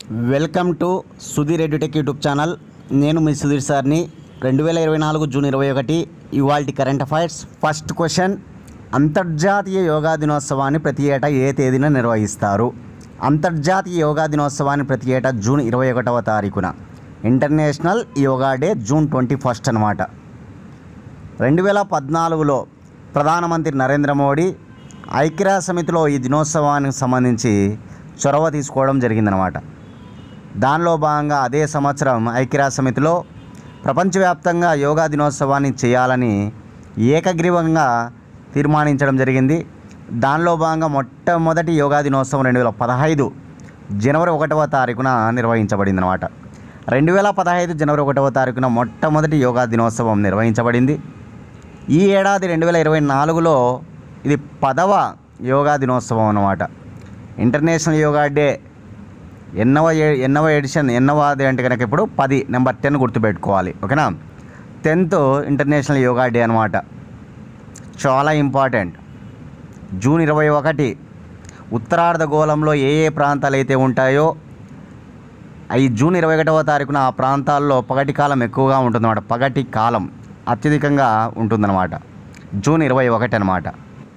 welcome to Sudheer Edutech YouTube channel నేను మీ సుధీర్ సార్ని రెండు వేల ఇరవై నాలుగు జూన్ ఇరవై ఒకటి ఇవాల్టి కరెంట్ అఫైర్స్ ఫస్ట్ క్వశ్చన్ అంతర్జాతీయ యోగా దినోత్సవాన్ని ప్రతి ఏటా ఏ తేదీన నిర్వహిస్తారు అంతర్జాతీయ యోగా దినోత్సవాన్ని ప్రతి ఏటా జూన్ ఇరవై ఒకటవ తారీఖున International yoga Day June twenty first అనమాట రెండు వేల పద్నాలుగులో ప్రధానమంత్రి నరేంద్ర మోడీ ఐక్యరాజ్య సమితిలో ఈ దినోత్సవానికి సంబంధించి చొరవ తీసుకోవడం జరిగిందనమాట దానిలో భాగంగా అదే సంవత్సరం ఐక్యరాజ్య సమితిలో ప్రపంచవ్యాప్తంగా యోగా దినోత్సవాన్ని చేయాలని ఏకగ్రీవంగా తీర్మానించడం జరిగింది దానిలో భాగంగా మొట్టమొదటి యోగా దినోత్సవం రెండు వేల పదహైదు జనవరి ఒకటవ తారీఖున నిర్వహించబడింది అనమాట రెండు వేల పదహైదు జనవరి ఒకటవ తారీఖున మొట్టమొదటి యోగా దినోత్సవం నిర్వహించబడింది ఈ ఏడాది రెండు వేల ఇరవై నాలుగులో ఇది పదవ యోగా దినోత్సవం అన్నమాట ఇంటర్నేషనల్ యోగా డే ఎన్నవ ఏ- ఎన్నవ ఎడిషన్ ఎన్నవది అంటే కనుక ఇప్పుడు పది నెంబర్ టెన్ గుర్తుపెట్టుకోవాలి ఓకేనా టెన్త్ ఇంటర్నేషనల్ యోగా డే అనమాట చాలా ఇంపార్టెంట్ జూన్ ఇరవై ఒకటి ఉత్తరార్ధ గోళంలో ఏ ఏ ప్రాంతాలు అయితే ఉంటాయో ఈ జూన్ ఇరవై ఒకటవ తారీఖున ఆ ప్రాంతాల్లో పగటి కాలం ఎక్కువగా ఉంటుందన్నమాట పగటి కాలం అత్యధికంగా ఉంటుందన్నమాట జూన్ ఇరవై ఒకటి అనమాట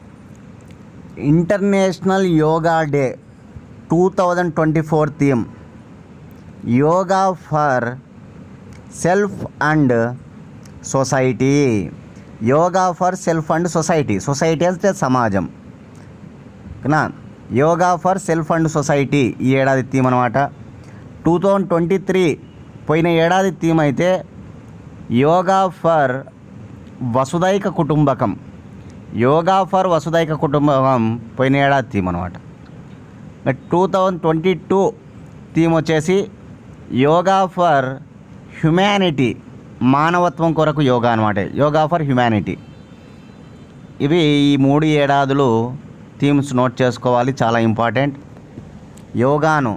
international yoga day two thousand twenty four theme yoga for self and society yoga for self and society society అంటే సమాజం ఓకేనా yoga for self and society ఈ ఏడాది థీమ్ అనమాట టూ థౌజండ్ ట్వంటీ త్రీ పోయిన ఏడాది థీమ్ అయితే యోగా ఫర్ వసుదైక కుటుంబకం యోగా ఫర్ వసుదైక కుటుంబకం పోయిన ఏడాది థీమ్ అనమాట two thousand twenty two theme వచ్చేసి యోగా ఫర్ హ్యుమానిటీ మానవత్వం కొరకు యోగా అనమాట యోగా ఫర్ హ్యుమానిటీ ఇవి ఈ మూడు ఏడాదులు థీమ్స్ నోట్ చేసుకోవాలి చాలా ఇంపార్టెంట్ యోగాను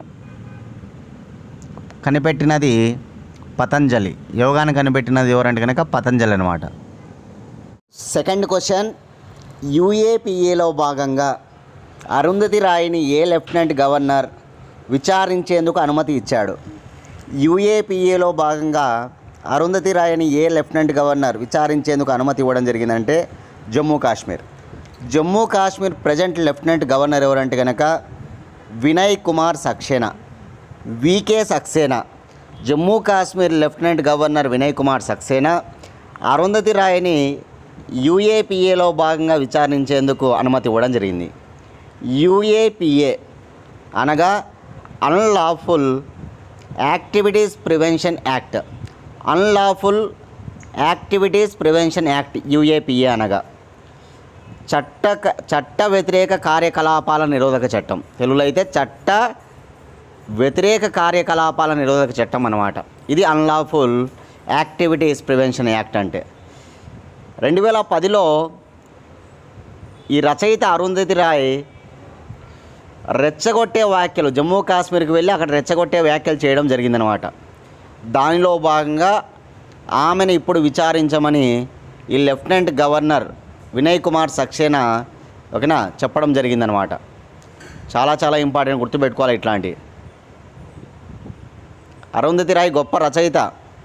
కనిపెట్టినది పతంజలి యోగాను కనిపెట్టినది ఎవరంటే కనుక పతంజలి అనమాట సెకండ్ క్వశ్చన్ యుఏపిఏలో భాగంగా అరుంధతి రాయిని ఏ లెఫ్టినెంట్ గవర్నర్ విచారించేందుకు అనుమతి ఇచ్చాడు యుఏపిఏలో భాగంగా అరుంధతి రాయని ఏ లెఫ్టినెంట్ గవర్నర్ విచారించేందుకు అనుమతి ఇవ్వడం జరిగిందంటే Jammu Kashmir Jammu Kashmir present lieutenant governor ఎవరంటే కనుక Vinay Kumar Saxena VK Saxena Jammu Kashmir lieutenant governor Vinay Kumar Saxena Arundhati రాయని యుఏపిఏలో భాగంగా విచారించేందుకు అనుమతి ఇవ్వడం జరిగింది యుఏపిఏ అనగా unlawful activities prevention act unlawful activities prevention act UAPA అనగా చట్ట చట్ట వ్యతిరేక కార్యకలాపాల నిరోధక చట్టం తెలుగులో అయితే చట్ట వ్యతిరేక కార్యకలాపాల నిరోధక చట్టం అన్నమాట ఇది అన్లాఫుల్ యాక్టివిటీస్ ప్రివెన్షన్ యాక్ట్ అంటే రెండు వేల పదిలో ఈ రచయిత అరుంధతి రాయ్ రెచ్చగొట్టే వ్యాఖ్యలు జమ్మూ కాశ్మీర్కి వెళ్ళి అక్కడ రెచ్చగొట్టే వ్యాఖ్యలు చేయడం జరిగిందనమాట దానిలో భాగంగా ఆమెను ఇప్పుడు విచారించమని ఈ లెఫ్టినెంట్ గవర్నర్ వినయ్ కుమార్ సక్సేనా ఓకేనా చెప్పడం జరిగిందనమాట చాలా చాలా ఇంపార్టెంట్ గుర్తుపెట్టుకోవాలి ఇట్లాంటివి అరుంధతి రాయ్ గొప్ప రచయిత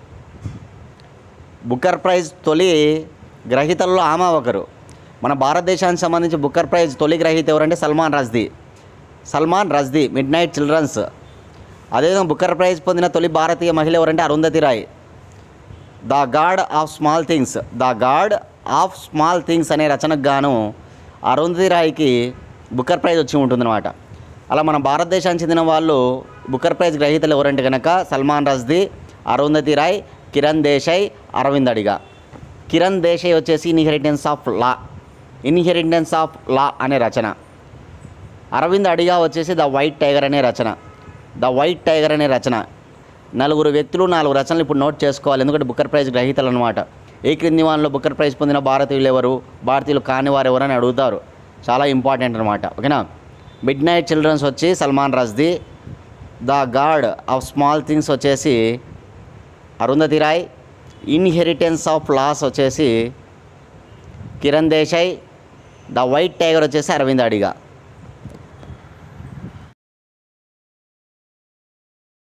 బుక్కర్ ప్రైజ్ తొలి గ్రహీతల్లో ఆమె ఒకరు మన భారతదేశానికి సంబంధించి బుక్కర్ ప్రైజ్ తొలి గ్రహీత ఎవరంటే Salman Rushdie Salman Rushdie midnight children's అదేవిధంగా బుక్కర్ ప్రైజ్ పొందిన తొలి భారతీయ మహిళ ఎవరంటే Arundhati Roy the god of small things the god of small things అనే రచనకు గాను అరుంధతి రాయ్కి బుక్కర్ ప్రైజ్ వచ్చి ఉంటుందన్నమాట అలా మన భారతదేశానికి చెందిన వాళ్ళు బుక్కర్ ప్రైజ్ గ్రహీతలు ఎవరంటే కనుక సల్మాన్ రజ్దీ అరుంధతి రాయ్ కిరణ్ దేశాయ్ అరవింద్ అడిగా కిరణ్ దేశాయ్ వచ్చేసి inheritance of law inheritance of law అనే రచన అరవింద్ అడిగా వచ్చేసి ద వైట్ టైగర్ అనే రచన ద వైట్ టైగర్ అనే రచన నలుగురు వ్యక్తులు నాలుగు రచనలు ఇప్పుడు నోట్ చేసుకోవాలి ఎందుకంటే బుక్కర్ ప్రైజ్ గ్రహీతలు అనమాట ఏ క్రింది వాళ్ళలో బుక్కర్ ప్రైజ్ పొందిన భారతీయులు ఎవరు భారతీయులు కాని వారు ఎవరు అని అడుగుతారు చాలా ఇంపార్టెంట్ అనమాట ఓకేనా మిడ్ నైట్ చిల్డ్రన్స్ వచ్చి Salman Rushdie the god of small things వచ్చేసి Arundhati Roy inheritance of loss వచ్చేసి Kiran Desai the white tiger వచ్చేసి అరవింద్ అడిగా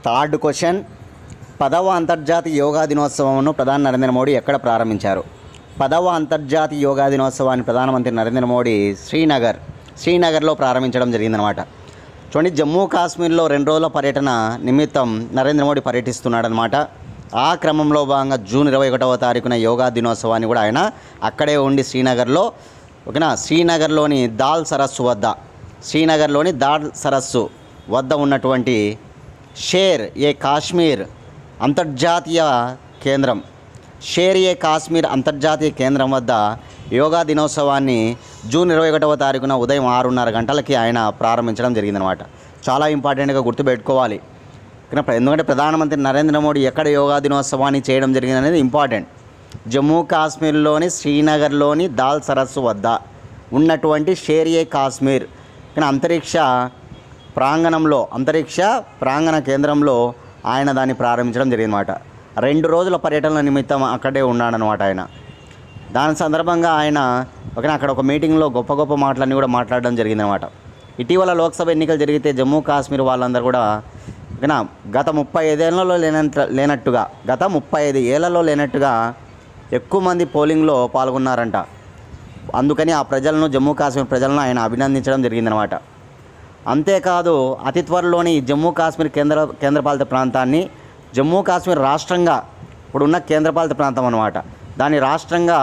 థర్డ్ క్వశ్చన్ పదవ అంతర్జాతీయ యోగా దినోత్సవంను ప్రధాని నరేంద్ర మోడీ ఎక్కడ ప్రారంభించారు పదవ అంతర్జాతీయ యోగా దినోత్సవాన్ని ప్రధానమంత్రి నరేంద్ర మోడీ శ్రీనగర్ శ్రీనగర్లో ప్రారంభించడం జరిగిందనమాట చూడండి జమ్మూ కాశ్మీర్లో రెండు రోజుల పర్యటన నిమిత్తం నరేంద్ర మోడీ పర్యటిస్తున్నాడనమాట ఆ క్రమంలో భాగంగా జూన్ ఇరవై ఒకటవ తారీఖున యోగా దినోత్సవాన్ని కూడా ఆయన అక్కడే ఉండి శ్రీనగర్లో ఓకేనా శ్రీనగర్లోని దాల్ సరస్సు వద్ద శ్రీనగర్లోని దాల్ సరస్సు వద్ద ఉన్నటువంటి షేర్ ఏ కాశ్మీర్ అంతర్జాతీయ కేంద్రం షేర్ ఏ కాశ్మీర్ అంతర్జాతీయ కేంద్రం వద్ద యోగా దినోత్సవాన్ని జూన్ ఇరవై ఒకటవ తారీఖున ఉదయం ఆరున్నర గంటలకి ఆయన ప్రారంభించడం జరిగిందనమాట చాలా ఇంపార్టెంట్గా గుర్తుపెట్టుకోవాలి కానీ ప్ర- ఎందుకంటే ప్రధానమంత్రి నరేంద్ర మోడీ ఎక్కడ యోగా దినోత్సవాన్ని చేయడం జరిగింది అనేది ఇంపార్టెంట్ జమ్మూ కాశ్మీర్లోని శ్రీనగర్లోని దాల్ సరస్సు వద్ద ఉన్నటువంటి షేర్ ఏ కాశ్మీర్ కానీ అంతరిక్ష ప్రాంగణంలో అంతరిక్ష ప్రాంగణ కేంద్రంలో ఆయన దాన్ని ప్రారంభించడం జరిగిందన్నమాట రెండు రోజుల పర్యటన నిమిత్తం అక్కడే ఉన్నాడనమాట ఆయన దాని సందర్భంగా ఆయన ఓకేనా అక్కడ ఒక మీటింగ్లో గొప్ప గొప్ప మాటలన్నీ కూడా మాట్లాడడం జరిగిందనమాట ఇటీవల లోక్సభ ఎన్నికలు జరిగితే జమ్మూ కాశ్మీర్ వాళ్ళందరూ కూడా ఓకేనా గత ముప్పై ఐదేళ్లలో లేనంత లేనట్టుగా గత ముప్పై ఐదు ఏళ్లలో లేనట్టుగా ఎక్కువ మంది పోలింగ్లో పాల్గొన్నారంట అందుకని ఆ ప్రజలను జమ్మూ కాశ్మీర్ ప్రజలను ఆయన అభినందించడం జరిగిందనమాట అంతేకాదు అతి త్వరలోని జమ్మూ కాశ్మీర్ కేంద్ర కేంద్రపాలిత ప్రాంతాన్ని జమ్మూ కాశ్మీర్ రాష్ట్రంగా ఇప్పుడున్న కేంద్రపాలిత ప్రాంతం అనమాట దాన్ని రాష్ట్రంగా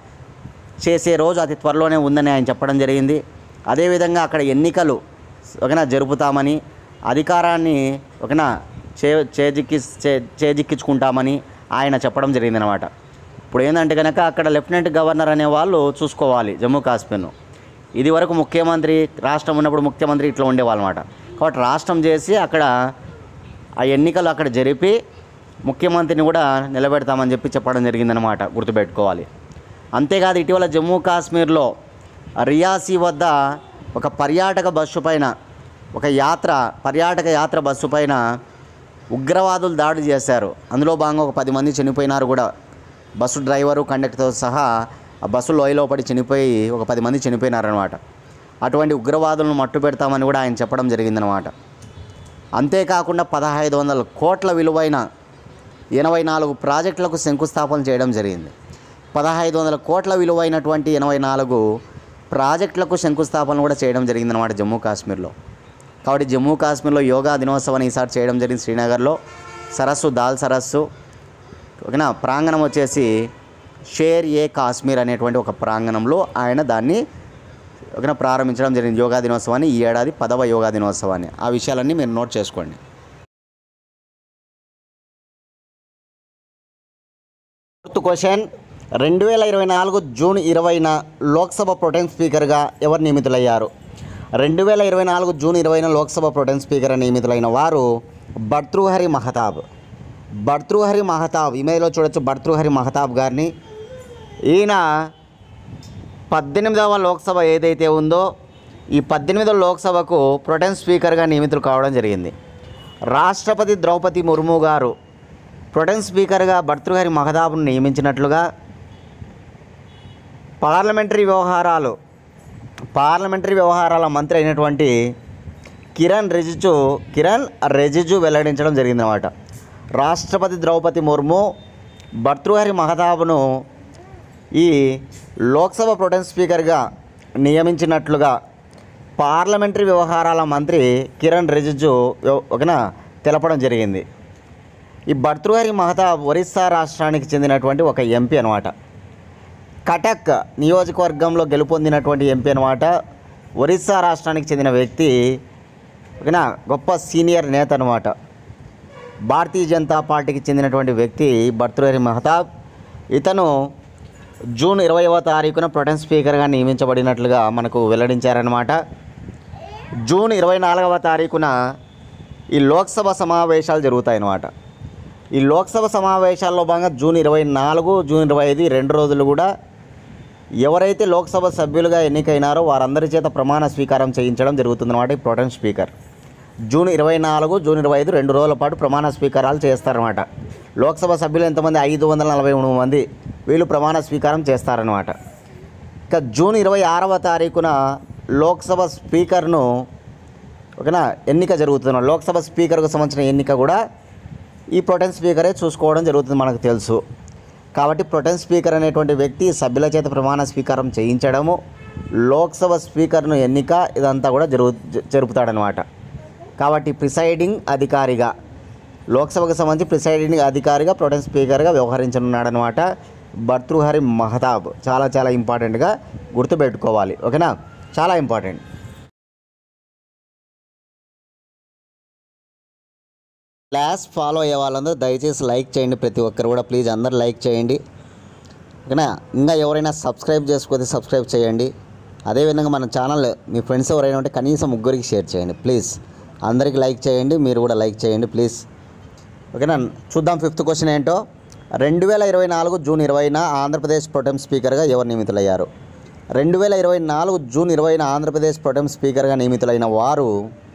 చేసే రోజు అతి త్వరలోనే ఉందని ఆయన చెప్పడం జరిగింది అదేవిధంగా అక్కడ ఎన్నికలు ఒకనా జరుపుతామని అధికారాన్ని ఒకనా చే చేజిక్కి చే చేజిక్కించుకుంటామని ఆయన చెప్పడం జరిగిందనమాట ఇప్పుడు ఏంటంటే కనుక అక్కడ లెఫ్టినెంట్ గవర్నర్ అనే వాళ్ళు చూసుకోవాలి జమ్మూ కాశ్మీర్ను ఇది వరకు ముఖ్యమంత్రి రాష్ట్రం ఉన్నప్పుడు ముఖ్యమంత్రి ఇట్లా ఉండేవాళ్ళు అనమాట కాబట్టి రాష్ట్రం చేసి అక్కడ ఆ ఎన్నికలు అక్కడ జరిపి ముఖ్యమంత్రిని కూడా నిలబెడతామని చెప్పి చెప్పడం జరిగిందనమాట గుర్తుపెట్టుకోవాలి అంతేకాదు ఇటీవల జమ్మూ కాశ్మీర్లో రియాసీ వద్ద ఒక పర్యాటక బస్సు పైన ఒక యాత్ర పర్యాటక యాత్ర బస్సు పైన ఉగ్రవాదులు దాడి చేశారు అందులో భాగంగా ఒక పది మంది చనిపోయినారు కూడా బస్సు డ్రైవరు కండక్టర్తో సహా ఆ బస్సు లోయలో పడి చనిపోయి ఒక పది మంది చనిపోయినారనమాట అటువంటి ఉగ్రవాదులను మట్టు పెడతామని కూడా ఆయన చెప్పడం జరిగిందనమాట అంతేకాకుండా పదహైదు వందల కోట్ల విలువైన ఎనభై నాలుగు ప్రాజెక్టులకు శంకుస్థాపన చేయడం జరిగింది పదహైదు వందల కోట్ల విలువైనటువంటి ఎనభై నాలుగు ప్రాజెక్టులకు శంకుస్థాపన కూడా చేయడం జరిగిందనమాట జమ్మూ కాశ్మీర్లో కాబట్టి జమ్మూ కాశ్మీర్లో యోగా దినోత్సవాన్ని ఈసారి చేయడం జరిగింది శ్రీనగర్లో సరస్సు దాల్ సరస్సు ఓకేనా ప్రాంగణం వచ్చేసి షేర్ ఏ కాశ్మీర్ అనేటువంటి ఒక ప్రాంగణంలో ఆయన దాన్ని ఓకేనా ప్రారంభించడం జరిగింది యోగా దినోత్సవాన్ని ఈ ఏడాది పదవ యోగా దినోత్సవాన్ని ఆ విషయాలన్నీ మీరు నోట్ చేసుకోండి ఫోర్త్ క్వశ్చన్ రెండు వేల ఇరవై నాలుగు జూన్ ఇరవైన లోక్సభ ప్రొటెన్ స్పీకర్గా ఎవరు నియమితులయ్యారు రెండు వేల ఇరవై నాలుగు జూన్ ఇరవైన లోక్సభ ప్రొటెన్ స్పీకర్గా నియమితులైన వారు భర్తృహరి మహతాబ్ భర్తృహరి మహతాబ్ ఇమేజ్లో చూడొచ్చు భర్తృహరి మహతాబ్ గారిని ఈయన పద్దెనిమిదవ లోక్సభ ఏదైతే ఉందో ఈ పద్దెనిమిదవ లోక్సభకు ప్రొటెన్ స్పీకర్గా నియమితులు కావడం జరిగింది రాష్ట్రపతి ద్రౌపది ముర్ము గారు ప్రొటెన్ స్పీకర్గా భర్తృహరి మహదాబ్ను నియమించినట్లుగా పార్లమెంటరీ వ్యవహారాలు పార్లమెంటరీ వ్యవహారాల మంత్రి అయినటువంటి కిరణ్ రిజిజు కిరణ్ రిజిజు వెల్లడించడం జరిగిందన్నమాట రాష్ట్రపతి ద్రౌపది ముర్ము భర్తృహరి మహతాబ్ను ఈ లోక్సభ ప్రొటెన్ స్పీకర్గా నియమించినట్లుగా పార్లమెంటరీ వ్యవహారాల మంత్రి కిరణ్ రిజిజు ఒకనా తెలపడం జరిగింది ఈ భర్తృహరి మహతాబ్ ఒరిస్సా రాష్ట్రానికి చెందినటువంటి ఒక ఎంపీ అనమాట కటక్ నియోజకవర్గంలో గెలుపొందినటువంటి ఎంపీ అనమాట ఒరిస్సా రాష్ట్రానికి చెందిన వ్యక్తి ఓకేనా గొప్ప సీనియర్ నేత అనమాట భారతీయ జనతా పార్టీకి చెందినటువంటి వ్యక్తి భర్తృహరి మహతాబ్ ఇతను జూన్ ఇరవైవ తారీఖున ప్రొటెన్ స్పీకర్గా నియమించబడినట్లుగా మనకు వెల్లడించారనమాట జూన్ ఇరవై నాలుగవ తారీఖున ఈ లోక్సభ సమావేశాలు జరుగుతాయన్నమాట ఈ లోక్సభ సమావేశాల్లో భాగంగా జూన్ ఇరవై నాలుగు జూన్ ఇరవై ఐదు ఈ రెండు రోజులు కూడా ఎవరైతే లోక్సభ సభ్యులుగా ఎన్నికైనారో వారందరి చేత ప్రమాణ స్వీకారం చేయించడం జరుగుతుందన్నమాట ఈ ప్రొటెన్ స్పీకర్ జూన్ ఇరవై నాలుగు జూన్ ఇరవై ఐదు రెండు రోజుల పాటు ప్రమాణ స్వీకారాలు చేస్తారన్నమాట లోక్సభ సభ్యులు ఎంతమంది ఐదు వందల నలభై మూడు మంది వీళ్ళు ప్రమాణ స్వీకారం చేస్తారన్నమాట ఇక జూన్ ఇరవై ఆరవ తారీఖున లోక్సభ స్పీకర్ను ఓకేనా ఎన్నిక జరుగుతుంది లోక్సభ స్పీకర్కు సంబంధించిన ఎన్నిక కూడా ఈ ప్రొటెన్ స్పీకరే చూసుకోవడం జరుగుతుంది మనకు తెలుసు కాబట్టి ప్రొటెన్ స్పీకర్ అనేటువంటి వ్యక్తి సభ్యుల చేత ప్రమాణ స్వీకారం చేయించడము లోక్సభ స్పీకర్ను ఎన్నిక ఇదంతా కూడా జరుగు జ- జరుపుతాడనమాట కాబట్టి ప్రిసైడింగ్ అధికారిగా లోక్సభకు సంబంధించి ప్రిసైడింగ్ అధికారిగా ప్రొటెన్ స్పీకర్గా వ్యవహరించనున్నాడనమాట భర్తృహరి మహతాబ్ చాలా చాలా ఇంపార్టెంట్గా గుర్తుపెట్టుకోవాలి ఓకేనా చాలా ఇంపార్టెంట్ క్లాస్ ఫాలో అయ్యే వాళ్ళందరూ దయచేసి లైక్ చేయండి ప్రతి ఒక్కరు కూడా ప్లీజ్ అందరు లైక్ చేయండి ఓకేనా ఇంకా ఎవరైనా సబ్స్క్రైబ్ చేసుకోతే సబ్స్క్రైబ్ చేయండి అదేవిధంగా మన ఛానల్ మీ ఫ్రెండ్స్ ఎవరైనా ఉంటే కనీసం ముగ్గురికి షేర్ చేయండి ప్లీజ్ అందరికి లైక్ చేయండి మీరు కూడా లైక్ చేయండి ప్లీజ్ ఓకేనా చూద్దాం ఫిఫ్త్ క్వశ్చన్ ఏంటో రెండు వేల ఇరవై నాలుగు జూన్ ఇరవైన ఆంధ్రప్రదేశ్ ప్రొటెం స్పీకర్గా ఎవరు నియమితులయ్యారు రెండు వేల ఇరవై నాలుగు జూన్ ఇరవైన ఆంధ్రప్రదేశ్ ప్రొటెం స్పీకర్గా నియమితులైన వారు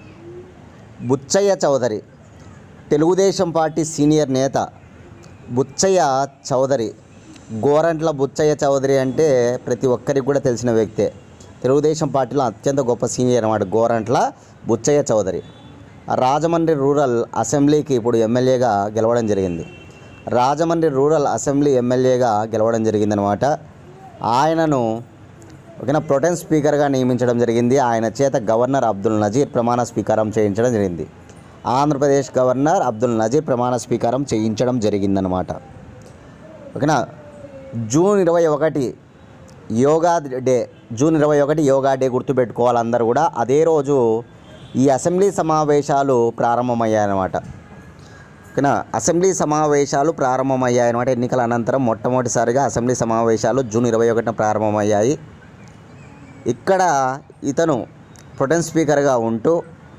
బుచ్చయ్య చౌదరి తెలుగుదేశం పార్టీ సీనియర్ నేత బుచ్చయ్య చౌదరి గోరంట్ల బుచ్చయ్య చౌదరి అంటే ప్రతి ఒక్కరికి కూడా తెలిసిన వ్యక్తే తెలుగుదేశం పార్టీలో అత్యంత గొప్ప సీనియర్ అన్నమాట గోరంట్ల బుచ్చయ్య చౌదరి రాజమండ్రి రూరల్ అసెంబ్లీకి ఇప్పుడు ఎమ్మెల్యేగా గెలవడం జరిగింది రాజమండ్రి రూరల్ అసెంబ్లీ ఎమ్మెల్యేగా గెలవడం జరిగిందనమాట ఆయనను ఓకేనా ప్రొటెన్ స్పీకర్గా నియమించడం జరిగింది ఆయన చేత గవర్నర్ అబ్దుల్ నజీర్ ప్రమాణ స్వీకారం చేయించడం జరిగింది ఆంధ్రప్రదేశ్ గవర్నర్ అబ్దుల్ నజీర్ ప్రమాణ స్వీకారం చేయించడం జరిగిందనమాట ఓకేనా జూన్ ఇరవై ఒకటి యోగా డే జూన్ ఇరవై ఒకటి యోగా డే గుర్తుపెట్టుకోవాలి అందరూ కూడా అదే రోజు ఈ అసెంబ్లీ సమావేశాలు ప్రారంభమయ్యాయన్నమాట ఓకేనా అసెంబ్లీ సమావేశాలు ప్రారంభమయ్యాయన్నమాట ఎన్నికల అనంతరం మొట్టమొదటిసారిగా అసెంబ్లీ సమావేశాలు జూన్ ఇరవై ఒకటిన ప్రారంభమయ్యాయి ఇక్కడ ఇతను ప్రొటెన్ స్పీకర్గా ఉంటూ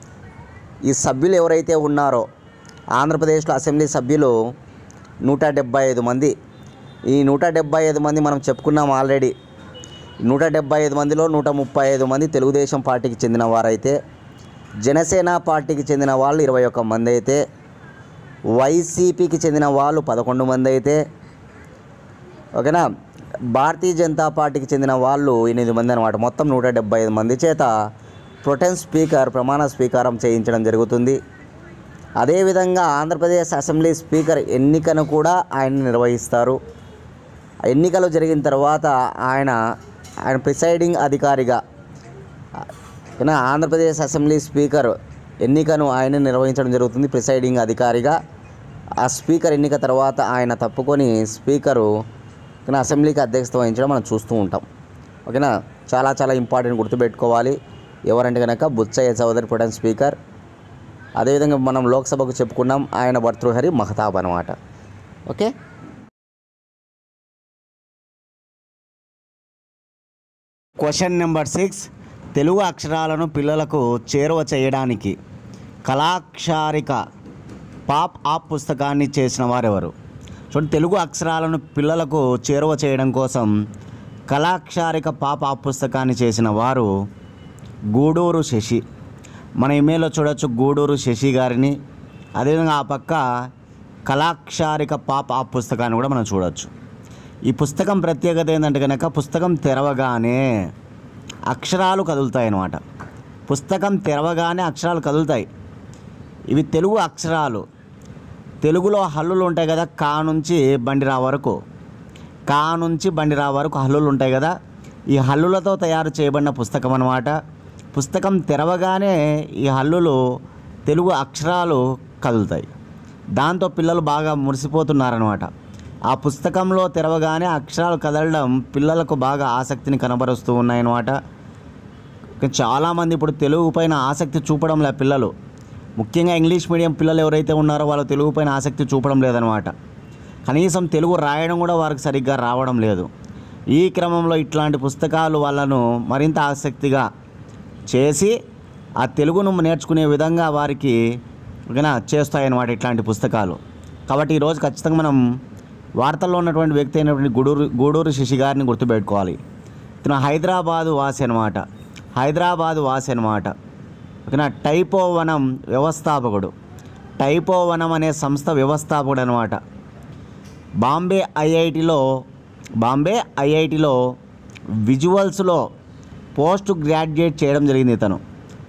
ఈ సభ్యులు ఎవరైతే ఉన్నారో ఆంధ్రప్రదేశ్లో అసెంబ్లీ సభ్యులు నూట డెబ్బై ఐదు మంది ఈ నూట డెబ్బై ఐదు మంది మనం చెప్పుకున్నాం ఆల్రెడీ నూట డెబ్బై ఐదు మందిలో నూట ముప్పై ఐదు మంది తెలుగుదేశం పార్టీకి చెందిన వారైతే జనసేన పార్టీకి చెందిన వాళ్ళు ఇరవై ఒక్క మంది అయితే వైసీపీకి చెందిన వాళ్ళు పదకొండు మంది అయితే ఓకేనా భారతీయ జనతా పార్టీకి చెందిన వాళ్ళు ఎనిమిది మంది అనమాట మొత్తం నూట డెబ్బై ఐదు మంది చేత ప్రొటెన్ స్పీకర్ ప్రమాణ స్వీకారం చేయించడం జరుగుతుంది అదేవిధంగా ఆంధ్రప్రదేశ్ అసెంబ్లీ స్పీకర్ ఎన్నికను కూడా ఆయన నిర్వహిస్తారు ఎన్నికలు జరిగిన తర్వాత ఆయన ఆయన ప్రిసైడింగ్ అధికారిగా ఓకేనా ఆంధ్రప్రదేశ్ అసెంబ్లీ స్పీకర్ ఎన్నికను ఆయన నిర్వహించడం జరుగుతుంది ప్రిసైడింగ్ అధికారిగా ఆ స్పీకర్ ఎన్నిక తర్వాత ఆయన తప్పుకొని స్పీకరు ఓకేనా అసెంబ్లీకి అధ్యక్షత వహించడం మనం చూస్తూ ఉంటాం ఓకేనా చాలా చాలా ఇంపార్టెంట్ గుర్తుపెట్టుకోవాలి ఎవరంటే కనుక బుచ్చయ్య చౌదరి ప్రొటెన్ స్పీకర్ అదేవిధంగా మనం లోక్సభకు చెప్పుకున్నాం ఆయన భర్తృహరి మహతాబ్ అనమాట okay question number six Telugu అక్షరాలను పిల్లలకు చేరువ చేయడానికి కళాక్షారిక పాప్ ఆప్ పుస్తకాన్ని చేసిన వారెవరు చూడండి తెలుగు అక్షరాలను పిల్లలకు చేరువ చేయడం కోసం కళాక్షారిక పాప్ ఆప్ పుస్తకాన్ని చేసిన వారు గూడూరు శశి మన ఇమెయిల్లో చూడొచ్చు గూడూరు శశి గారిని అదేవిధంగా ఆ పక్క కళాక్షారిక పాప్ ఆప్ పుస్తకాన్ని కూడా మనం చూడొచ్చు ఈ పుస్తకం ప్రత్యేకత ఏంటంటే కనుక పుస్తకం తెరవగానే అక్షరాలు కదులుతాయి అన్నమాట పుస్తకం తెరవగానే అక్షరాలు కదులుతాయి ఇవి తెలుగు అక్షరాలు తెలుగులో హల్లులు ఉంటాయి కదా కా నుంచి బండిరా వరకు కా నుంచి బండిరా వరకు హల్లులు ఉంటాయి కదా ఈ హల్లులతో తయారు చేయబడిన పుస్తకం అన్నమాట పుస్తకం తెరవగానే ఈ హల్లులు తెలుగు అక్షరాలు కదులుతాయి దాంతో పిల్లలు బాగా మురిసిపోతున్నారనమాట ఆ పుస్తకంలో తెరవగానే అక్షరాలు కదలడం పిల్లలకు బాగా ఆసక్తిని కనబరుస్తూ ఉన్నాయన్నమాట ఇంకా చాలామంది ఇప్పుడు తెలుగు పైన ఆసక్తి చూపడం లే పిల్లలు ముఖ్యంగా ఇంగ్లీష్ మీడియం పిల్లలు ఎవరైతే ఉన్నారో వాళ్ళు తెలుగు పైన ఆసక్తి చూపడం లేదనమాట కనీసం తెలుగు రాయడం కూడా వారికి సరిగ్గా రావడం లేదు ఈ క్రమంలో ఇట్లాంటి పుస్తకాలు వాళ్ళను మరింత ఆసక్తిగా చేసి ఆ తెలుగును నేర్చుకునే విధంగా వారికి ఓకేనా చేస్తాయన్నమాట ఇట్లాంటి పుస్తకాలు కాబట్టి ఈరోజు ఖచ్చితంగా మనం వార్తల్లో ఉన్నటువంటి వ్యక్తి అయినటువంటి గూడూరు గూడూరు శశి గారిని గుర్తుపెట్టుకోవాలి ఇతను హైదరాబాదు వాసి అనమాట హైదరాబాదు వాసి అనమాట ఓకేనా టైపో వనం వ్యవస్థాపకుడు టైపో వనం అనే సంస్థ వ్యవస్థాపకుడు అనమాట బాంబే ఐఐటిలో బాంబే ఐఐటిలో విజువల్స్లో పోస్ట్ గ్రాడ్యుయేట్ చేయడం జరిగింది ఇతను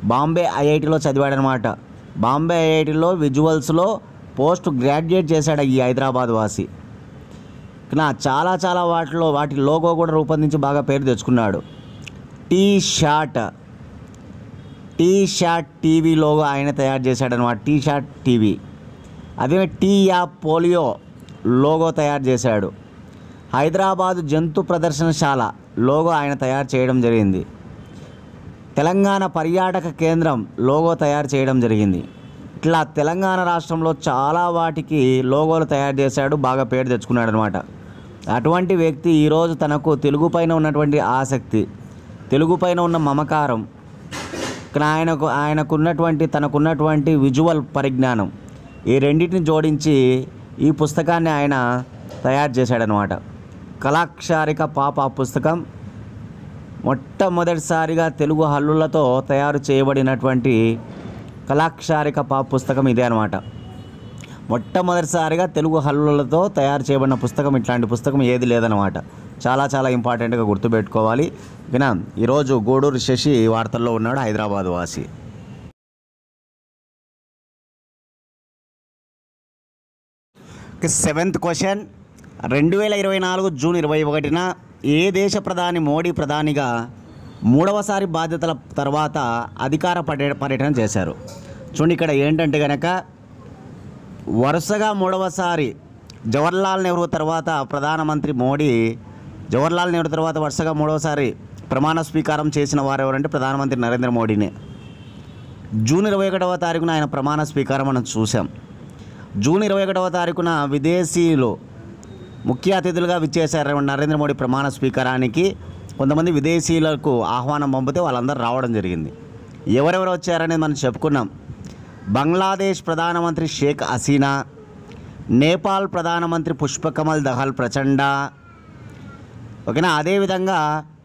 బాంబే ఐఐటిలో చదివాడనమాట బాంబే ఐఐటిలో విజువల్స్లో పోస్ట్ గ్రాడ్యుయేట్ చేశాడు ఈ హైదరాబాద్ వాసి నా చాలా చాలా వాటిలో వాటి లోగో కూడా రూపొందించి బాగా పేరు తెచ్చుకున్నాడు T SAT T SAT TV logo ఆయన తయారు చేశాడనమాట టీ షాట్ టీవీ అదే టీ యాప్ పోలియో లోగో తయారు చేశాడు హైదరాబాద్ జంతు ప్రదర్శనశాల లోగో ఆయన తయారు చేయడం జరిగింది తెలంగాణ పర్యాటక కేంద్రం లోగో తయారు చేయడం జరిగింది ఇట్లా తెలంగాణ రాష్ట్రంలో చాలా వాటికి లోగోలు తయారు చేశాడు బాగా పేరు తెచ్చుకున్నాడు అనమాట అటువంటి వ్యక్తి ఈరోజు తనకు తెలుగు పైన ఉన్నటువంటి ఆసక్తి తెలుగు పైన ఉన్న మమకారం ఇక్కడ ఆయనకు ఆయనకున్నటువంటి తనకున్నటువంటి విజువల్ పరిజ్ఞానం ఈ రెండింటిని జోడించి ఈ పుస్తకాన్ని ఆయన తయారు చేశాడనమాట కళాక్షారిక పాప పుస్తకం మొట్టమొదటిసారిగా తెలుగు హల్లులతో తయారు చేయబడినటువంటి కళాక్షారిక పాప పుస్తకం ఇదే అనమాట మొట్టమొదటిసారిగా తెలుగు హల్లులతో తయారు చేయబడిన పుస్తకం ఇట్లాంటి పుస్తకం ఏది లేదనమాట చాలా చాలా ఇంపార్టెంట్గా గుర్తుపెట్టుకోవాలి ఓకేనా ఈరోజు గూడూరు శశి వార్తల్లో ఉన్నాడు హైదరాబాద్ వాసి సెవెంత్ క్వశ్చన్ రెండు వేల ఇరవై నాలుగు జూన్ ఇరవై ఒకటిన ఏ దేశ ప్రధాని మోడీ ప్రధానిగా మూడవసారి బాధ్యతల తర్వాత అధికార పర్య పర్యటన చేశారు చూడండి ఇక్కడ ఏంటంటే కనుక వరుసగా మూడవసారి జవహర్లాల్ నెహ్రూ తర్వాత ప్రధానమంత్రి మోడీ జవహర్లాల్ నెహ్రూ తర్వాత వరుసగా మూడవసారి ప్రమాణ స్వీకారం చేసిన వారు ఎవరంటే ప్రధానమంత్రి నరేంద్ర మోడీనే జూన్ ఇరవై ఒకటవ తారీఖున ఆయన ప్రమాణ స్వీకారం మనం చూసాం జూన్ ఇరవై ఒకటవ తారీఖున విదేశీయులు ముఖ్య అతిథులుగా విచ్చేశారు నరేంద్ర మోడీ ప్రమాణ స్వీకారానికి కొంతమంది విదేశీయులకు ఆహ్వానం పంపితే వాళ్ళందరూ రావడం జరిగింది ఎవరెవరు వచ్చారనేది మనం చెప్పుకున్నాం బంగ్లాదేశ్ ప్రధానమంత్రి షేక్ హసీనా నేపాల్ ప్రధానమంత్రి పుష్పకమల్ దహల్ ప్రచండ ఓకేనా అదేవిధంగా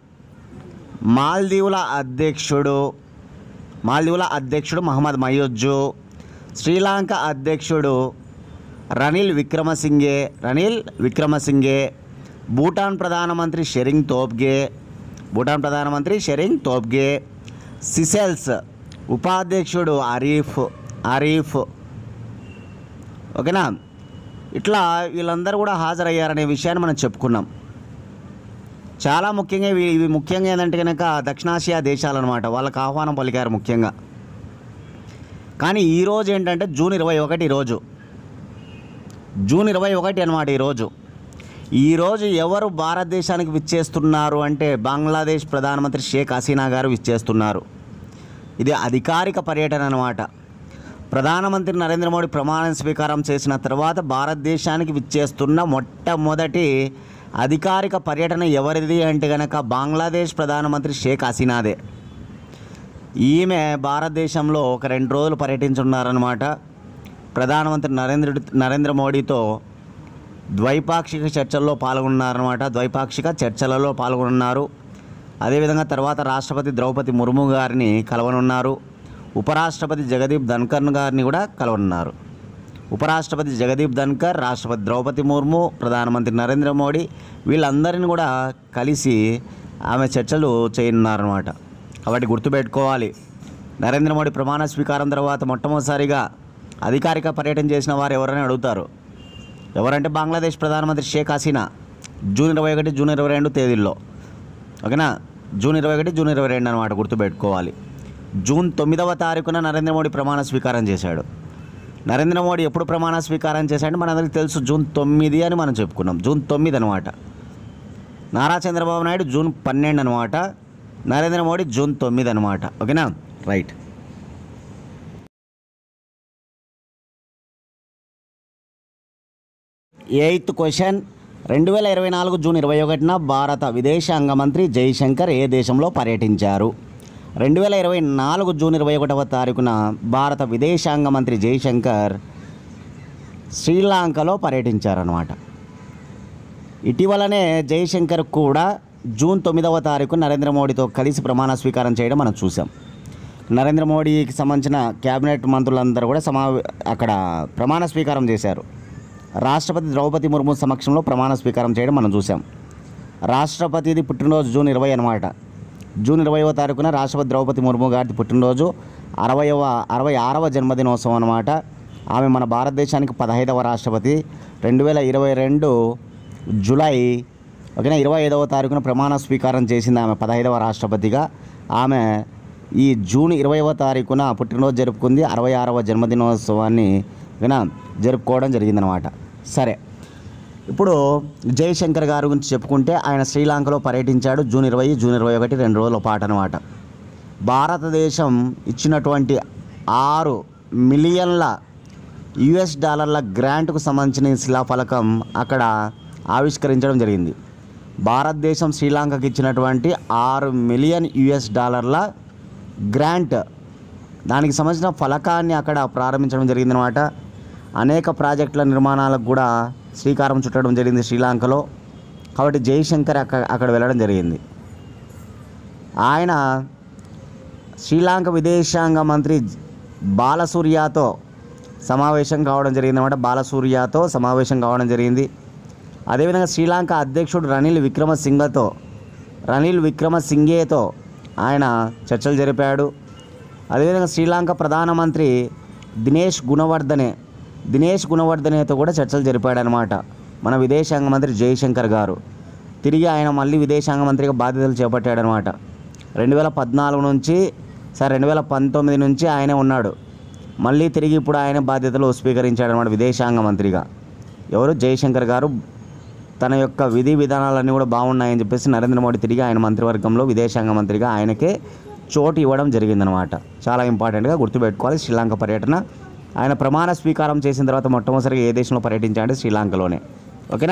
మాల్దీవుల అధ్యక్షుడు మాల్దీవుల అధ్యక్షుడు మహమ్మద్ మయోజ్జు శ్రీలంక అధ్యక్షుడు రనిల్ విక్రమసింగే రనిల్ విక్రమసింగే భూటాన్ ప్రధానమంత్రి షెరింగ్ తోబ్గే భూటాన్ ప్రధానమంత్రి షెరింగ్ తోబ్గే సిసెల్స్ ఉపాధ్యక్షుడు అరీఫ్ అరీఫ్ ఓకేనా ఇట్లా వీళ్ళందరూ కూడా హాజరయ్యారనే విషయాన్ని మనం చెప్పుకున్నాం చాలా ముఖ్యంగా ఇవి ఇవి ముఖ్యంగా ఏంటంటే కనుక దక్షిణాసియా దేశాలు అనమాట వాళ్ళకి ఆహ్వానం పలికారు ముఖ్యంగా కానీ ఈరోజు ఏంటంటే జూన్ ఇరవై ఒకటి ఈరోజు జూన్ ఇరవై ఒకటి అనమాట ఈరోజు ఈరోజు ఎవరు భారతదేశానికి విచ్చేస్తున్నారు అంటే బంగ్లాదేశ్ ప్రధానమంత్రి షేక్ హసీనా గారు విచ్చేస్తున్నారు ఇది అధికారిక పర్యటన అనమాట ప్రధానమంత్రి నరేంద్ర మోడీ ప్రమాణ స్వీకారం చేసిన తర్వాత భారతదేశానికి విచ్చేస్తున్న మొట్టమొదటి అధికారిక పర్యటన ఎవరిది అంటే కనుక బంగ్లాదేశ్ ప్రధానమంత్రి షేక్ హసీనాదే ఈమె భారతదేశంలో ఒక రెండు రోజులు పర్యటించున్నారనమాట ప్రధానమంత్రి నరేంద్ర నరేంద్ర మోడీతో ద్వైపాక్షిక చర్చల్లో పాల్గొన్నారనమాట ద్వైపాక్షిక చర్చలలో పాల్గొన్నారు అదేవిధంగా తర్వాత రాష్ట్రపతి ద్రౌపది ముర్ము గారిని కలవనున్నారు ఉపరాష్ట్రపతి జగదీప్ ధన్కర్ గారిని కూడా కలవనున్నారు ఉపరాష్ట్రపతి జగదీప్ ధన్కర్ రాష్ట్రపతి ద్రౌపది ముర్ము ప్రధానమంత్రి నరేంద్ర మోడీ వీళ్ళందరిని కూడా కలిసి ఆమె చర్చలు చేయనున్నారన్నమాట కాబట్టి గుర్తుపెట్టుకోవాలి నరేంద్ర మోడీ ప్రమాణ స్వీకారం తర్వాత మొట్టమొదటిసారిగా అధికారిక పర్యటన చేసిన వారు ఎవరైనా అడుగుతారు ఎవరంటే బంగ్లాదేశ్ ప్రధానమంత్రి షేక్ హసీనా జూన్ ఇరవై ఒకటి జూన్ ఇరవై రెండు తేదీల్లో ఓకేనా జూన్ ఇరవై ఒకటి జూన్ ఇరవై రెండు అనమాట గుర్తుపెట్టుకోవాలి జూన్ తొమ్మిదవ తారీఖున నరేంద్ర మోడీ ప్రమాణ స్వీకారం చేశాడు నరేంద్ర మోడీ ఎప్పుడు ప్రమాణ స్వీకారం చేశాడంటే మనందరికీ తెలుసు జూన్ తొమ్మిది అని మనం చెప్పుకున్నాం జూన్ తొమ్మిది అనమాట నారా చంద్రబాబు నాయుడు జూన్ పన్నెండు అనమాట నరేంద్ర మోడీ జూన్ తొమ్మిది అనమాట ఓకేనా రైట్ ఎయిత్ క్వశ్చన్ రెండు వేల ఇరవై నాలుగు జూన్ ఇరవై ఒకటిన భారత విదేశాంగ మంత్రి జైశంకర్ ఏ దేశంలో పర్యటించారు రెండు వేల ఇరవై నాలుగు జూన్ ఇరవై ఒకటవ తారీఖున భారత విదేశాంగ మంత్రి జైశంకర్ శ్రీలంకలో పర్యటించారనమాట ఇటీవలనే జైశంకర్ కూడా జూన్ తొమ్మిదవ తారీఖు నరేంద్ర మోడీతో కలిసి ప్రమాణ స్వీకారం చేయడం మనం చూసాం నరేంద్ర మోడీకి సంబంధించిన కేబినెట్ మంత్రులందరూ కూడా సమా అక్కడ ప్రమాణ స్వీకారం చేశారు రాష్ట్రపతి ద్రౌపది ముర్ము సమక్షంలో ప్రమాణ స్వీకారం చేయడం మనం చూసాం రాష్ట్రపతిది పుట్టినరోజు జూన్ ఇరవై అనమాట జూన్ ఇరవైవ తారీఖున రాష్ట్రపతి ద్రౌపది ముర్ము గారి పుట్టినరోజు అరవైవ అరవై ఆరవ జన్మదినోత్సవం అనమాట ఆమె మన భారతదేశానికి పదహైదవ రాష్ట్రపతి రెండు వేల ఇరవై రెండు జూలై ఓకేనా ఇరవై ఐదవ తారీఖున ప్రమాణ స్వీకారం చేసింది ఆమె పదహైదవ రాష్ట్రపతిగా ఆమె ఈ జూన్ ఇరవైవ తారీఖున పుట్టినరోజు జరుపుకుంది అరవై ఆరవ జన్మదినోత్సవాన్ని ఓకేనా జరుపుకోవడం జరిగిందనమాట సరే ఇప్పుడు జయశంకర్ గారి గురించి చెప్పుకుంటే ఆయన శ్రీలంకలో పర్యటించాడు జూన్ ఇరవై జూన్ ఇరవై ఒకటి రెండు రోజుల పాటు అనమాట భారతదేశం ఇచ్చినటువంటి ఆరు మిలియన్ల యుఎస్ డాలర్ల గ్రాంట్కు సంబంధించిన ఈ శిలాఫలకం అక్కడ ఆవిష్కరించడం జరిగింది భారతదేశం శ్రీలంకకి ఇచ్చినటువంటి ఆరు మిలియన్ యుఎస్ డాలర్ల గ్రాంట్ దానికి సంబంధించిన ఫలకాన్ని అక్కడ ప్రారంభించడం జరిగిందనమాట అనేక ప్రాజెక్టుల నిర్మాణాలకు కూడా శ్రీకారం చుట్టడం జరిగింది శ్రీలంకలో కాబట్టి జయశంకర్ అక్కడ అక్కడ వెళ్ళడం జరిగింది ఆయన శ్రీలంక విదేశాంగ మంత్రి బాలసూర్యతో సమావేశం కావడం జరిగిందన్నమాట బాలసూర్యతో సమావేశం కావడం జరిగింది అదేవిధంగా శ్రీలంక అధ్యక్షుడు రనిల్ విక్రమసింగతో రనిల్ విక్రమసింఘేతో ఆయన చర్చలు జరిపాడు అదేవిధంగా శ్రీలంక ప్రధానమంత్రి దినేష్ గుణవర్ధనే దినేష్ గుణవర్ధనేతో కూడా చర్చలు జరిపాడనమాట మన విదేశాంగ మంత్రి జయశంకర్ గారు తిరిగి ఆయన మళ్ళీ విదేశాంగ మంత్రిగా బాధ్యతలు చేపట్టాడనమాట రెండు వేల పద్నాలుగు నుంచి సార్ రెండు వేల పంతొమ్మిది నుంచి ఆయనే ఉన్నాడు మళ్ళీ తిరిగి ఇప్పుడు ఆయన బాధ్యతలు స్వీకరించాడనమాట విదేశాంగ మంత్రిగా ఎవరు జయశంకర్ గారు తన యొక్క విధి విధానాలన్నీ కూడా బాగున్నాయని చెప్పేసి నరేంద్ర మోడీ తిరిగి ఆయన మంత్రివర్గంలో విదేశాంగ మంత్రిగా ఆయనకే చోటు ఇవ్వడం జరిగిందనమాట చాలా ఇంపార్టెంట్గా గుర్తుపెట్టుకోవాలి శ్రీలంక పర్యటన ఆయన ప్రమాణ స్వీకారం చేసిన తర్వాత మొట్టమొదటిసారిగా ఏ దేశంలో పర్యటించాడంటే శ్రీలంకలోనే ఓకేనా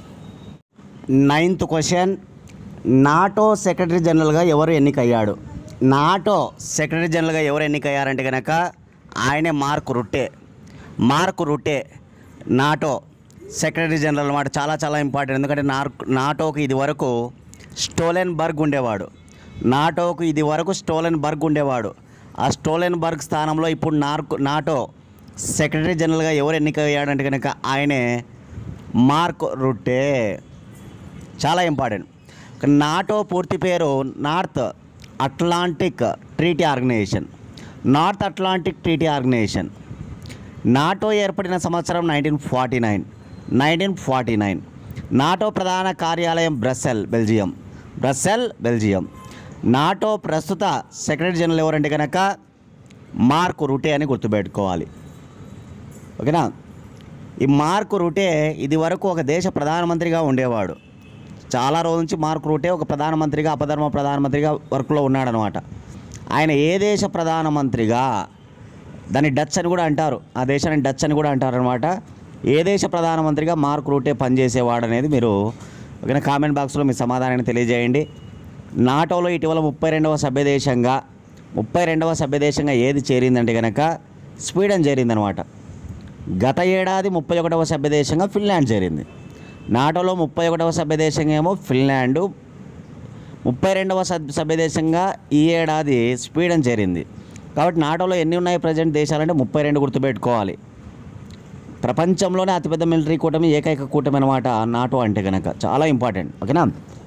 నైన్త్ క్వశ్చన్ నాటో సెక్రటరీ జనరల్గా ఎవరు ఎన్నికయ్యాడు నాటో సెక్రటరీ జనరల్గా ఎవరు ఎన్నికయ్యారంటే కనుక ఆయనే Mark Rutte Mark Rutte NATO secretary general అన్నమాట చాలా చాలా ఇంపార్టెంట్ ఎందుకంటే నార్క్ నాటోకి ఇది వరకు స్టోలెన్ బర్గ్ ఉండేవాడు నాటోకు ఇది వరకు స్టోలెన్ బర్గ్ ఉండేవాడు ఆ స్టోలెన్ బర్గ్ స్థానంలో ఇప్పుడు నార్క్ నాటో సెక్రటరీ జనరల్గా ఎవరు ఎన్నికయ్యాడంటే కనుక ఆయనే మార్క్ రుట్టే చాలా ఇంపార్టెంట్ నాటో పూర్తి పేరు North Atlantic Treaty Organization North Atlantic Treaty Organization NATO ఏర్పడిన సంవత్సరం nineteen forty nine nineteen forty nine NATO ప్రధాన కార్యాలయం Brussels Belgium Brussels Belgium NATO ప్రస్తుత సెక్రటరీ జనరల్ ఎవరంటే కనుక మార్క్ రుటే అని గుర్తుపెట్టుకోవాలి ఓకేనా ఈ మార్క్ రూటే ఇది వరకు ఒక దేశ ప్రధానమంత్రిగా ఉండేవాడు చాలా రోజుల నుంచి మార్క్ రూటే ఒక ప్రధానమంత్రిగా అపధర్మ ప్రధానమంత్రిగా వర్క్లో ఉన్నాడనమాట ఆయన ఏ దేశ ప్రధానమంత్రిగా దాన్ని డచ్ అని కూడా అంటారు ఆ దేశాన్ని డచ్ అని కూడా అంటారు అనమాట ఏ దేశ ప్రధానమంత్రిగా మార్క్ రూటే పనిచేసేవాడు అనేది మీరు ఓకేనా కామెంట్ బాక్స్లో మీ సమాధానాన్ని తెలియజేయండి నాటోలో ఇటీవల ముప్పై రెండవ సభ్యదేశంగా ముప్పై రెండవ సభ్యదేశంగా ఏది చేరిందంటే కనుక స్వీడన్ చేరిందనమాట గత ఏడాది ముప్పై ఒకటవ సభ్యదేశంగా ఫిన్లాండ్ చేరింది నాటోలో ముప్పై ఒకటవ సభ్యదేశంగా ఏమో ఫిన్లాండ్ ముప్పై రెండవ సభ్ సభ్యదేశంగా ఈ ఏడాది స్వీడన్ చేరింది కాబట్టి నాటోలో ఎన్ని ఉన్నాయి ప్రజెంట్ దేశాలంటే ముప్పై రెండు గుర్తుపెట్టుకోవాలి ప్రపంచంలోనే అతిపెద్ద మిలిటరీ కూటమి ఏకైక కూటమి అనమాట నాటో అంటే కనుక చాలా ఇంపార్టెంట్ ఓకేనా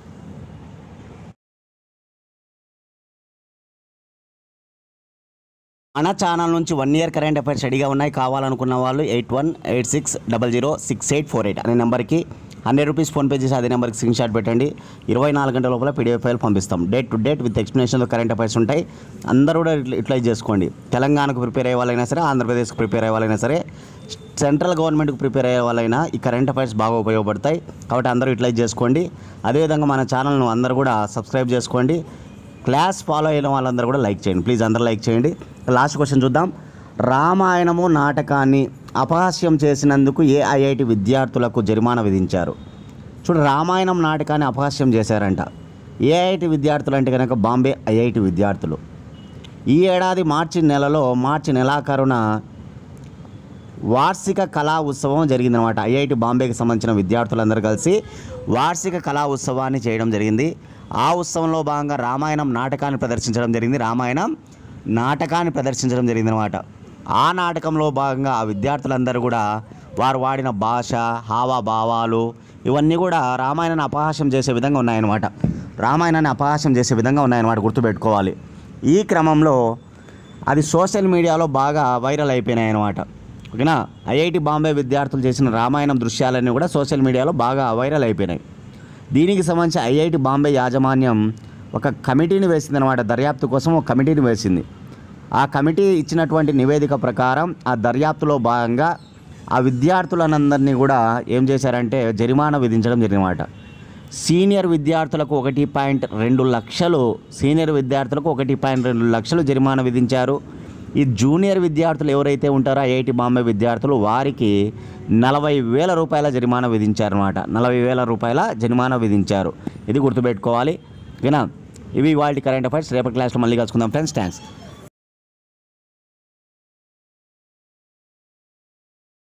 మన ఛానల్ నుంచి వన్ ఇయర్ కరెంట్ అఫైర్స్ రెడీగా ఉన్నాయి కావాలనుకున్న వాళ్ళు eight one eight six double zero six eight four eight అనే నెంబర్కి హండ్రెడ్ రూపీస్ ఫోన్పే చేసి అదే నెంబర్కి స్క్రీన్ షాట్ పెట్టండి ఇరవై నాలుగు గంటల లోపల పీడిఎఫ్ ఫైల్ పంపిస్తాం డేట్ టు డేట్ విత్ ఎక్స్ప్లెనేషన్లో కరెంట్ అఫైర్స్ ఉంటాయి అందరూ కూడా యూటిలైజ్ చేసుకోండి తెలంగాణకు ప్రిపేర్ అయ్యే వాళ్ళైనా సరే ఆంధ్రప్రదేశ్కి ప్రిపేర్ అయ్యే వాళ్ళైనా సరే సెంట్రల్ గవర్నమెంట్కి ప్రిపేర్ అయ్యే వాళ్ళైనా ఈ కరెంట్ అఫైర్స్ బాగా ఉపయోగపడతాయి కాబట్టి అందరూ యూటిలైజ్ చేసుకోండి అదేవిధంగా మన ఛానల్ను అందరూ కూడా సబ్స్క్రైబ్ చేసుకోండి క్లాస్ ఫాలో అయిన వాళ్ళందరూ కూడా లైక్ చేయండి ప్లీజ్ అందరూ లైక్ చేయండి లాస్ట్ క్వశ్చన్ చూద్దాం రామాయణము నాటకాన్ని అపహాస్యం చేసినందుకు ఏ ఐఐటి విద్యార్థులకు జరిమానా విధించారు చూడు రామాయణం నాటకాన్ని అపహాస్యం చేశారంట ఏ ఐఐటి విద్యార్థులు అంటే కనుక బాంబే ఐఐటి విద్యార్థులు ఈ ఏడాది మార్చి నెలలో మార్చి నెలాఖరున వార్షిక కళా ఉత్సవం జరిగిందనమాట ఐఐటి బాంబేకి సంబంధించిన విద్యార్థులందరూ కలిసి వార్షిక కళా ఉత్సవాన్ని చేయడం జరిగింది ఆ ఉత్సవంలో భాగంగా రామాయణం నాటకాన్ని ప్రదర్శించడం జరిగింది రామాయణం నాటకాన్ని ప్రదర్శించడం జరిగిందనమాట ఆ నాటకంలో భాగంగా ఆ విద్యార్థులందరూ కూడా వారు వాడిన భాష హావభావాలు ఇవన్నీ కూడా రామాయణాన్ని అపహాస్యం చేసే విధంగా ఉన్నాయన్నమాట రామాయణాన్ని అపహాస్యం చేసే విధంగా ఉన్నాయన్నమాట గుర్తుపెట్టుకోవాలి ఈ క్రమంలో అది సోషల్ మీడియాలో బాగా వైరల్ అయిపోయినాయి అన్నమాట ఓకేనా ఐఐటి బాంబే విద్యార్థులు చేసిన రామాయణం దృశ్యాలన్నీ కూడా సోషల్ మీడియాలో బాగా వైరల్ అయిపోయినాయి దీనికి సంబంధించి ఐఐటి బాంబే యాజమాన్యం ఒక కమిటీని వేసిందనమాట దర్యాప్తు కోసం ఒక కమిటీని వేసింది ఆ కమిటీ ఇచ్చినటువంటి నివేదిక ప్రకారం ఆ దర్యాప్తులో భాగంగా ఆ విద్యార్థులనందరినీ కూడా ఏం చేశారంటే జరిమానా విధించడం జరిగినమాట సీనియర్ విద్యార్థులకు ఒకటి పాయింట్ రెండు లక్షలు సీనియర్ విద్యార్థులకు ఒకటి పాయింట్ రెండు లక్షలు జరిమానా విధించారు ఈ జూనియర్ విద్యార్థులు ఎవరైతే ఉంటారో ఐఐటి బాంబే విద్యార్థులు వారికి నలభై వేల రూపాయల జరిమానా విధించారన్నమాట నలభై వేల రూపాయల జరిమానా విధించారు ఇది గుర్తుపెట్టుకోవాలి ఓకేనా ఇవి వాళ్ళ కరెంట్ అఫైర్స్ రేపటి క్లాస్లో మళ్ళీ కలుసుకుందాం ఫ్రెండ్స్ థ్యాంక్స్